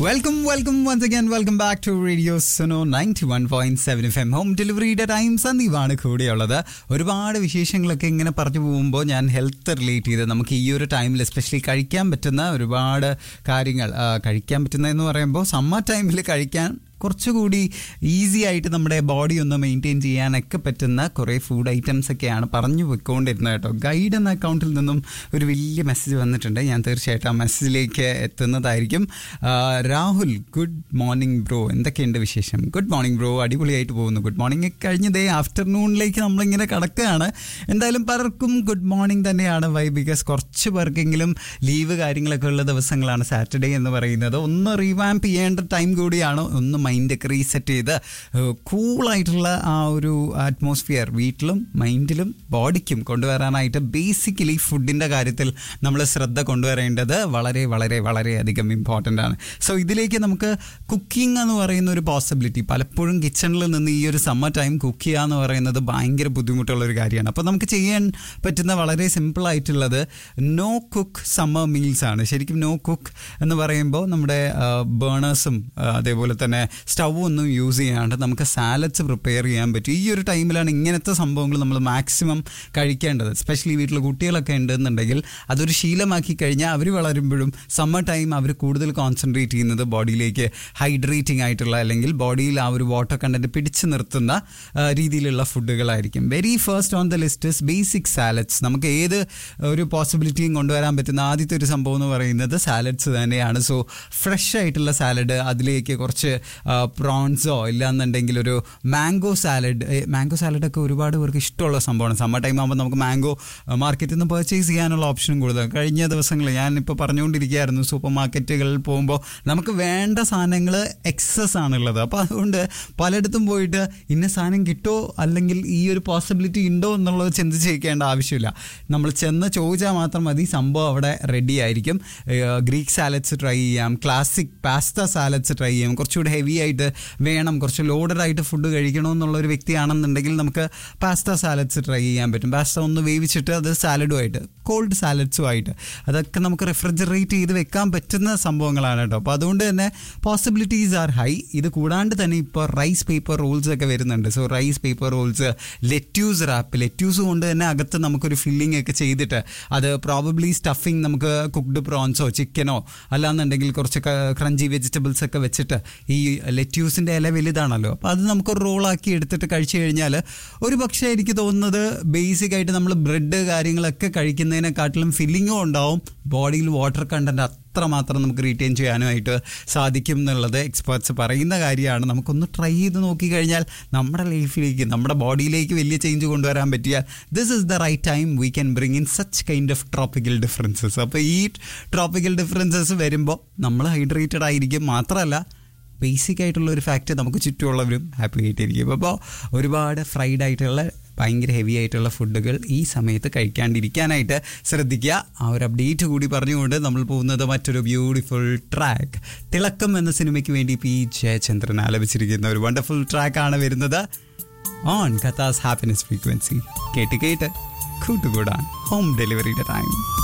welcome welcome once again welcome back to radio Suno ninety one point seven F M home ഡെലിവറിയുടെ time സന്ദീപാണ് കൂടെയുള്ളത് ഒരുപാട് വിശേഷങ്ങളൊക്കെ ഇങ്ങനെ പറഞ്ഞു പോകുമ്പോൾ ഞാൻ ഹെൽത്ത് റിലേറ്റ് ചെയ്ത് നമുക്ക് ഈ ഒരു ടൈമിൽ എസ്പെഷ്യലി കഴിക്കാൻ പറ്റുന്ന ഒരുപാട് കാര്യങ്ങൾ ആ, കഴിക്കാൻ പറ്റുന്ന എന്ന് പറയുമ്പോൾ സമ്മർ ടൈമിൽ കഴിക്കാൻ കുറച്ചുകൂടി ഈസി ആയിട്ട് നമ്മുടെ ബോഡി ഒന്ന് മെയിൻറ്റെയിൻ ചെയ്യാനൊക്കെ പറ്റുന്ന കുറേ ഫുഡ് ഐറ്റംസ് ഒക്കെയാണ് പറഞ്ഞു പോയിക്കൊണ്ടിരുന്നത് കേട്ടോ ഗൈഡ് എന്ന അക്കൗണ്ടിൽ നിന്നും ഒരു വലിയ മെസ്സേജ് വന്നിട്ടുണ്ട് ഞാൻ തീർച്ചയായിട്ടും ആ മെസ്സേജിലേക്ക് എത്തുന്നതായിരിക്കും ആ, രാഹുൽ ഗുഡ് മോർണിംഗ് ബ്രോ എന്തൊക്കെയുണ്ട് വിശേഷം ഗുഡ് മോർണിംഗ് ബ്രോ അടിപൊളിയായിട്ട് പോകുന്നു ഗുഡ് മോർണിംഗ് കഴിഞ്ഞ ദേ ആഫ്റ്റർനൂണിലേക്ക് നമ്മളിങ്ങനെ കിടക്കുകയാണ് എന്തായാലും പലർക്കും ഗുഡ് മോർണിംഗ് തന്നെയാണ് വൈ ബിക്കോസ് കുറച്ച് പേർക്കെങ്കിലും ലീവ് കാര്യങ്ങളൊക്കെ ഉള്ള ദിവസങ്ങളാണ് സാറ്റർഡേ എന്ന് പറയുന്നത് ഒന്ന് റീവാമ്പ് ചെയ്യേണ്ട ടൈം കൂടിയാണ് ഒന്ന് മൈൻഡൊക്കെ റീസെറ്റ് ചെയ്ത് കൂളായിട്ടുള്ള ആ ഒരു അറ്റ്മോസ്ഫിയർ വീട്ടിലും മൈൻഡിലും ബോഡിക്കും കൊണ്ടുവരാനായിട്ട് ബേസിക്കലി ഫുഡിൻ്റെ കാര്യത്തിൽ നമ്മൾ ശ്രദ്ധ കൊണ്ടുവരേണ്ടത് വളരെ വളരെ വളരെയധികം ഇമ്പോർട്ടൻ്റ് ആണ് സോ ഇതിലേക്ക് നമുക്ക് കുക്കിംഗ് എന്ന് പറയുന്ന ഒരു പോസിബിലിറ്റി പലപ്പോഴും കിച്ചണിൽ നിന്ന് ഈ ഒരു സമ്മർ ടൈം കുക്ക് ചെയ്യുക എന്ന് പറയുന്നത് ഭയങ്കര ബുദ്ധിമുട്ടുള്ള ഒരു കാര്യമാണ് അപ്പോൾ നമുക്ക് ചെയ്യാൻ പറ്റുന്ന വളരെ സിമ്പിൾ ആയിട്ടുള്ളത് നോ കുക്ക് സമ്മർ മീൽസ് ആണ് ശരിക്കും നോ കുക്ക് എന്ന് പറയുമ്പോൾ നമ്മുടെ ബേണേഴ്സും അതേപോലെ തന്നെ സ്റ്റൗ ഒന്നും യൂസ് ചെയ്യാണ്ട് നമുക്ക് സാലഡ്സ് പ്രിപ്പയർ ചെയ്യാൻ പറ്റും ഈ ഒരു ടൈമിലാണ് ഇങ്ങനത്തെ സംഭവങ്ങൾ നമ്മൾ മാക്സിമം കഴിക്കേണ്ടത് സ്പെഷ്യലി വീട്ടിൽ കുട്ടികളൊക്കെ ഉണ്ടെന്നുണ്ടെങ്കിൽ അതൊരു ശീലമാക്കി കഴിഞ്ഞാൽ അവർ വളരുമ്പോഴും സമ്മർ ടൈം അവർ കൂടുതൽ കോൺസെൻട്രേറ്റ് ചെയ്യുന്നത് ബോഡിയിലേക്ക് ഹൈഡ്രേറ്റിംഗ് ആയിട്ടുള്ള അല്ലെങ്കിൽ ബോഡിയിൽ ആ ഒരു വാട്ടർ കണ്ടന്റ് പിടിച്ചു നിർത്തുന്ന ആ, രീതിയിലുള്ള ഫുഡുകളായിരിക്കും very first on the list is basic salads നമുക്ക് ഏത് ഒരു പോസിബിലിറ്റിയും കൊണ്ടുവരാൻ പറ്റുന്ന ആദ്യത്തെ ഒരു സംഭവം എന്ന് പറയുന്നത് സാലഡ്സ് തന്നെയാണ് സോ ഫ്രഷ് ആയിട്ടുള്ള സാലഡ് അതിലേക്ക് കുറച്ച് പ്രോൺസോ ഇല്ലാന്നുണ്ടെങ്കിൽ ഒരു മാംഗോ സാലഡ് മാംഗോ സാലഡൊക്കെ ഒരുപാട് പേർക്ക് ഇഷ്ടമുള്ള സംഭവമാണ് സമ്മർ ടൈം ആകുമ്പോൾ നമുക്ക് മാംഗോ മാർക്കറ്റിൽ നിന്ന് പർച്ചേസ് ചെയ്യാനുള്ള ഓപ്ഷനും കൂടുതൽ കഴിഞ്ഞ ദിവസങ്ങളിൽ ഞാനിപ്പോൾ പറഞ്ഞുകൊണ്ടിരിക്കുകയായിരുന്നു സൂപ്പർ മാർക്കറ്റുകളിൽ പോകുമ്പോൾ നമുക്ക് വേണ്ട സാധനങ്ങൾ എക്സസ് ആണുള്ളത് അപ്പോൾ അതുകൊണ്ട് പലയിടത്തും പോയിട്ട് ഇന്ന സാധനം കിട്ടുമോ അല്ലെങ്കിൽ ഈ ഒരു പോസിബിലിറ്റി ഉണ്ടോ എന്നുള്ളത് ചിന്തിച്ച് വയ്ക്കേണ്ട ആവശ്യമില്ല നമ്മൾ ചെന്ന് ചോദിച്ചാൽ മാത്രം മതി സംഭവം അവിടെ റെഡി ആയിരിക്കും ഗ്രീക്ക് സാലഡ്സ് ട്രൈ ചെയ്യാം ക്ലാസിക് പാസ്ത സാലഡ്സ് ട്രൈ ചെയ്യാം കുറച്ചുകൂടി ഹെവി ആയിട്ട് വേണം കുറച്ച് ലോഡഡ് ആയിട്ട് ഫുഡ് കഴിക്കണമെന്നുള്ള ഒരു വ്യക്തിയാണെന്നുണ്ടെങ്കിൽ നമുക്ക് പാസ്ത സാലഡ്സ് ട്രൈ ചെയ്യാൻ പറ്റും പാസ്ത ഒന്ന് വേവിച്ചിട്ട് അത് സാലഡുമായിട്ട് കോൾഡ് സാലഡ്സും ആയിട്ട് അതൊക്കെ നമുക്ക് റെഫ്രിജറേറ്റ് ചെയ്ത് വെക്കാൻ പറ്റുന്ന സംഭവങ്ങളാണ് കേട്ടോ അപ്പോൾ അതുകൊണ്ട് തന്നെ പോസിബിലിറ്റീസ് ആർ ഹൈ ഇത് കൂടാണ്ട് തന്നെ ഇപ്പോൾ റൈസ് പേപ്പർ റോൾസ് ഒക്കെ വരുന്നുണ്ട് so rice paper rolls lettuce wrap lettuce കൊണ്ട് തന്നെ അകത്ത് നമുക്കൊരു ഫില്ലിംഗ് ഒക്കെ ചെയ്തിട്ട് അത് പ്രോബബ്ലി സ്റ്റഫിങ് നമുക്ക് കുക്ക്ഡ് പ്രോൺസോ ചിക്കനോ അല്ലാന്നുണ്ടെങ്കിൽ കുറച്ച് ക്രഞ്ചി വെജിറ്റബിൾസ് ഒക്കെ വെച്ചിട്ട് ഈ ലെറ്റ്യൂസിൻ്റെ ഇല വലുതാണല്ലോ അപ്പോൾ അത് നമുക്ക് റോളാക്കി എടുത്തിട്ട് കഴിച്ചു കഴിഞ്ഞാൽ ഒരു പക്ഷേ എനിക്ക് തോന്നുന്നത് ബേസിക് ആയിട്ട് നമ്മൾ ബ്രെഡ് കാര്യങ്ങളൊക്കെ കഴിക്കുന്നതിനെക്കാട്ടിലും ഫില്ലിങ്ങും ഉണ്ടാവും ബോഡിയിൽ വാട്ടർ കണ്ടന്റ് അത്രമാത്രം നമുക്ക് റീറ്റെയിൻ ചെയ്യാനുമായിട്ട് സാധിക്കും എന്നുള്ളത് എക്സ്പേർട്സ് പറയുന്ന കാര്യമാണ് നമുക്കൊന്ന് ട്രൈ ചെയ്ത് നോക്കിക്കഴിഞ്ഞാൽ നമ്മുടെ ലൈഫിലേക്ക് നമ്മുടെ ബോഡിയിലേക്ക് വലിയ ചേഞ്ച് കൊണ്ടുവരാൻ പറ്റിയാൽ this is the right time we can bring in such kind of tropical differences അപ്പോൾ ഈ ട്രോപ്പിക്കൽ ഡിഫറൻസസ് വരുമ്പോൾ നമ്മൾ ഹൈഡ്രേറ്റഡ് ആയിരിക്കും മാത്രമല്ല ബേസിക് ആയിട്ടുള്ള ഒരു ഫാക്റ്റ് നമുക്ക് ചുറ്റുമുള്ളവരും ഹാപ്പി ആയിട്ടിരിക്കും അപ്പോൾ ഒരുപാട് ഫ്രൈഡ് ആയിട്ടുള്ള ഭയങ്കര ഹെവി ആയിട്ടുള്ള ഫുഡുകൾ ഈ സമയത്ത് കഴിക്കാണ്ടിരിക്കാനായിട്ട് ശ്രദ്ധിക്കുക ആ ഒരു അപ്ഡേറ്റ് കൂടി പറഞ്ഞുകൊണ്ട് നമ്മൾ പോകുന്നത് മറ്റൊരു ബ്യൂട്ടിഫുൾ ട്രാക്ക് തിളക്കം എന്ന സിനിമയ്ക്ക് വേണ്ടി പി ജയചന്ദ്രൻ ആലപിച്ചിരിക്കുന്ന ഒരു വണ്ടർഫുൾ ട്രാക്കാണ് വരുന്നത് ഓൺ കഥാസ് ഹാപ്പിനെസ് ഫ്രീക്വൻസി കേട്ട് കേട്ട് കൂട്ടുകൂടാൻ ഹോം ഡെലിവറിയുടെ ടൈം